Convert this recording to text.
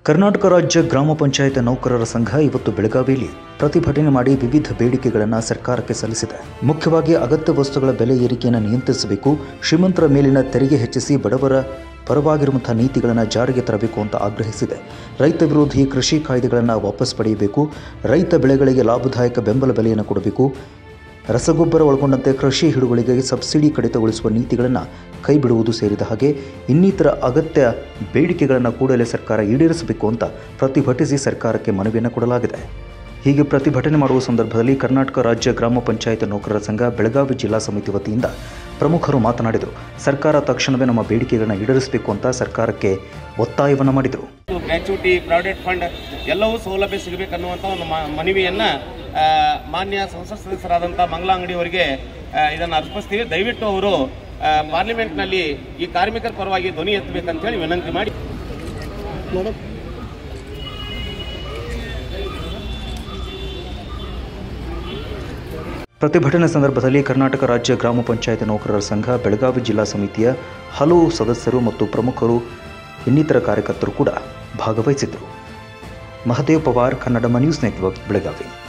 ಕರ್ನಾಟಕ ರಾಜ್ಯ ಗ್ರಾಮ ಪಂಚಾಯತ್ ನೌಕರರ ಸಂಘ ಇವತ್ತು ಬೆಳಗಾವಿಯಲ್ಲಿ ಪ್ರತಿಭಟನೆ ಮಾಡಿ ವಿವಿಧ ಬೇಡಿಕೆಗಳನ್ನು ಸರ್ಕಾರಕ್ಕೆ ಸಲ್ಲಿಸಿದೆ ಮುಖ್ಯವಾಗಿ ಅಗತ್ಯ ವಸ್ತುಗಳ ಬೆಲೆ ಏರಿಕೆಯನ್ನು ನಿಯಂತ್ರಿಸಬೇಕು ಶ್ರೀಮಂತರ ಮೇಲಿನ ತೆರಿಗೆ ಹೆಚ್ಚಿಸಿ ಬಡವರ ಪರವಾಗಿರುವಂತಹ ನೀತಿಗಳನ್ನು ಜಾರಿಗೆ ತರಬೇಕು ಅಂತ ಆಗ್ರಹಿಸಿದೆ ರೈತ ವಿರೋಧಿ ಕೃಷಿ ಕಾಯ್ದೆಗಳನ್ನು ವಾಪಸ್ ಪಡೆಯಬೇಕು ರೈತ ಬೆಳೆಗಳಿಗೆ ಲಾಭದಾಯಕ ಬೆಂಬಲ ಬೆಲೆಯನ್ನು ಕೊಡಬೇಕು ರಸಗೊಬ್ಬರ ಒಳಗೊಂಡಂತೆ ಕೃಷಿ ಹಿಡುವಳಿಗೆ ಸಬ್ಸಿಡಿ ಕಡಿತಗೊಳಿಸುವ ನೀತಿಗಳನ್ನು ಕೈಬಿಡುವುದು ಸೇರಿದ ಹಾಗೆ ಇನ್ನಿತರ ಅಗತ್ಯ ಬೇಡಿಕೆಗಳನ್ನು ಕೂಡಲೇ ಸರ್ಕಾರ ಈಡೇರಿಸಬೇಕು ಅಂತ ಪ್ರತಿಭಟಿಸಿ ಸರ್ಕಾರಕ್ಕೆ ಮನವಿಯನ್ನು ಕೊಡಲಾಗಿದೆ ಹೀಗೆ ಪ್ರತಿಭಟನೆ ಮಾಡುವ ಸಂದರ್ಭದಲ್ಲಿ ಕರ್ನಾಟಕ ರಾಜ್ಯ ಗ್ರಾಮ ಪಂಚಾಯತ್ ನೌಕರರ ಸಂಘ ಬೆಳಗಾವಿ ಜಿಲ್ಲಾ ಸಮಿತಿ ವತಿಯಿಂದ ಪ್ರಮುಖರು ಮಾತನಾಡಿದರು ಸರ್ಕಾರ ತಕ್ಷಣವೇ ನಮ್ಮ ಬೇಡಿಕೆಗಳನ್ನು ಈಡೇರಿಸಬೇಕು ಅಂತ ಸರ್ಕಾರಕ್ಕೆ ಒತ್ತಾಯವನ್ನು ಮಾಡಿದರು ಗ್ರ್ಯಾಚುಯಿಟಿ ಪ್ರಾವಿಡೆಂಟ್ ಫಂಡ್ ಎಲ್ಲವೂ ಸೌಲಭ್ಯ ಸಿಗಬೇಕನ್ನುವಂಥ ಒಂದು ಮ- ಮನವಿಯನ್ನ ಆ, ಮಾನ್ಯ ಸಂಸತ್ ಸದಸ್ಯರಾದಂಥ ಮಂಗಲ ಅಂಗಡಿಯವರಿಗೆ ಇದನ್ನು ಅರ್ಪಿಸ್ತೀವಿ ದಯವಿಟ್ಟು ಅವರು ಆ, ಪಾರ್ಲಿಮೆಂಟ್ನಲ್ಲಿ ಈ ಕಾರ್ಮಿಕರ ಪರವಾಗಿ ಧ್ವನಿ ಎತ್ತಬೇಕಂತ ಹೇಳಿ ವಿನಂತಿ ಮಾಡಿ ಪ್ರತಿಭಟನೆ ಸಂದರ್ಭದಲ್ಲಿ ಕರ್ನಾಟಕ ರಾಜ್ಯ ಗ್ರಾಮ ಪಂಚಾಯತ್ ನೌಕರರ ಸಂಘ ಬೆಳಗಾವಿ ಜಿಲ್ಲಾ ಸಮಿತಿಯ ಹಲವು ಸದಸ್ಯರು ಮತ್ತು ಪ್ರಮುಖರು ಇನ್ನಿತರ ಕಾರ್ಯಕರ್ತರು ಕೂಡ ಭಾಗವಹಿಸಿದ್ದರು ಮಹದೇವ್ ಪವಾರ್ ಕನ್ನಡ ನ್ಯೂಸ್ ನೆಟ್ವರ್ಕ್ ಬೆಳಗಾವಿ